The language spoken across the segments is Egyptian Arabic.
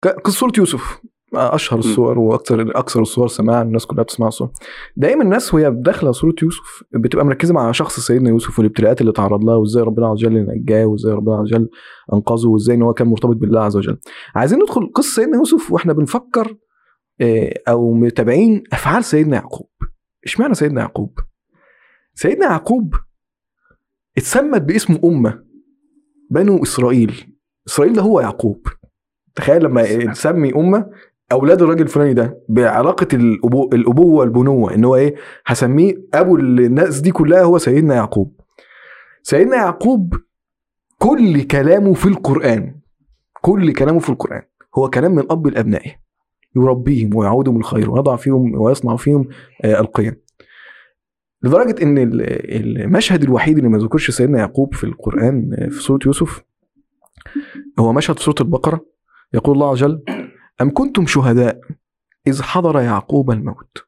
قصه سوره يوسف اشهر الصور واكثر اكثر الصور سماعا الناس كلها بتسمع الصور دايما الناس وهي داخله سوره يوسف بتبقى مركزه مع شخص سيدنا يوسف والابتلاءات اللي تعرض لها وازاي ربنا عز وجل نجاه وازاي ربنا عز وجل انقذه وازاي ان هو كان مرتبط بالله عز وجل عايزين ندخل قصه سيدنا يوسف واحنا بنفكر آه، او متابعين افعال سيدنا يعقوب اشمعنى سيدنا يعقوب سيدنا يعقوب اتسمت باسم امه بنو اسرائيل اسرائيل ده هو يعقوب تخيل لما تسمي امه اولاد الراجل الفلاني ده بعلاقه الأبو الابوه والبنوه ان هو ايه هسميه ابو الناس دي كلها هو سيدنا يعقوب سيدنا يعقوب كل كلامه في القران كل كلامه في القران هو كلام من اب لابنائه يربيهم ويعودهم الخير ويضع فيهم ويصنع فيهم آه، القيم لدرجه ان المشهد الوحيد اللي ما ذكرش سيدنا يعقوب في القران آه، في سوره يوسف هو مشهد في سوره البقره يقول الله عز وجل أم كنتم شهداء إذ حضر يعقوب الموت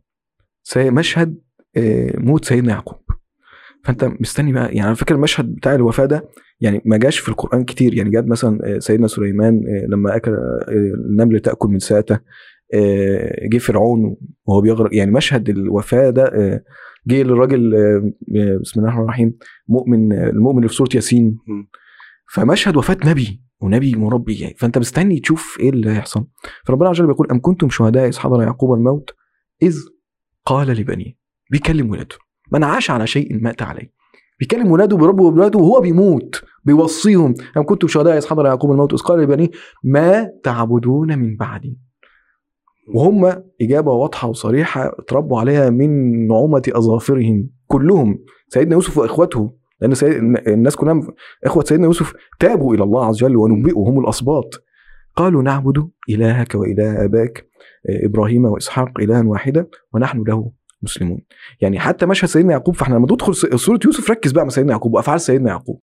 مشهد آه، موت سيدنا يعقوب فانت مستني بقى يعني على فكره المشهد بتاع الوفاه ده يعني ما جاش في القران كتير يعني جاد مثلا آه، سيدنا سليمان آه، لما اكل النمل تاكل من ساته جه فرعون وهو بيغرق يعني مشهد الوفاه ده جه للراجل بسم الله الرحمن الرحيم مؤمن المؤمن اللي في سوره ياسين فمشهد وفاه نبي ونبي مربي يعني فانت مستني تشوف ايه اللي هيحصل فربنا عز وجل بيقول ام كنتم شهداء اذ حضر يعقوب الموت اذ قال لبنيه بيكلم ولاده من عاش على شيء مات عليه بيكلم ولاده بربه وولاده وهو بيموت بيوصيهم ام كنتم شهداء اذ حضر يعقوب الموت اذ قال لبنيه ما تعبدون من بعدي وهم اجابه واضحه وصريحه اتربوا عليها من نعومه اظافرهم كلهم سيدنا يوسف واخوته لان سيد الناس كلها اخوه سيدنا يوسف تابوا الى الله عز وجل ونبئوا هم الاسباط قالوا نعبد الهك واله اباك آه، ابراهيم واسحاق الها واحدا ونحن له مسلمون يعني حتى مشهد سيدنا يعقوب فاحنا لما ندخل سوره يوسف ركز بقى مع سيدنا يعقوب وافعال سيدنا يعقوب